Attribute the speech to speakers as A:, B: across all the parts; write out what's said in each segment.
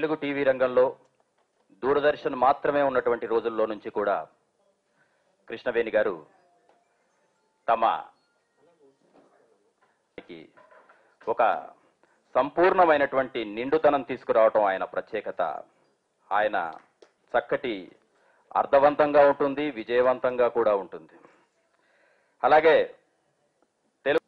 A: Telugu TV రంగంలో దూరదర్శన్ మాత్రమే ఉన్నటువంటి రోజుల్లో నుంచి కూడా కృష్ణవేణి గారు తమ కి ఒక సంపూర్ణమైనటువంటి నిండుతనం తీసుకురావటం ఆయన ప్రత్యేకత ఆయన చక్కటి అర్థవంతంగా ఉంటుంది విజయవంతంగా కూడా ఉంటుంది అలాగే తెలుగు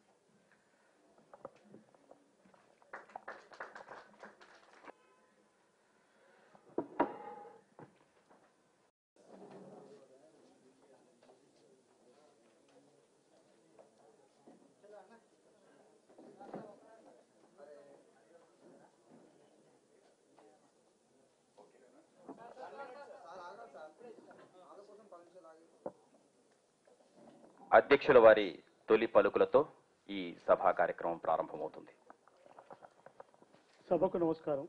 A: అధ్యక్షుల వారి తొలి పలుకులతో ఈ సభా కార్యక్రమం ప్రారంభమవుతుంది
B: సభకు నమస్కారం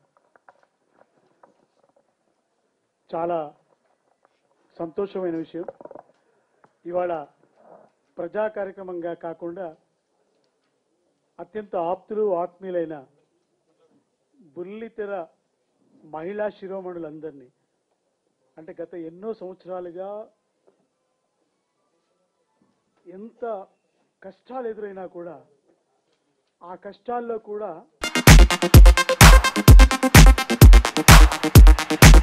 B: చాలా సంతోషమైన విషయం ఇవాళ ప్రజా కార్యక్రమంగా కాకుండా అత్యంత ఆప్తులు ఆత్మీయులైన బుల్లితెర మహిళా శిరోమణులందరినీ అంటే గత ఎన్నో సంవత్సరాలుగా ఎంత కష్టాలు ఎదురైనా కూడా ఆ కష్టాల్లో కూడా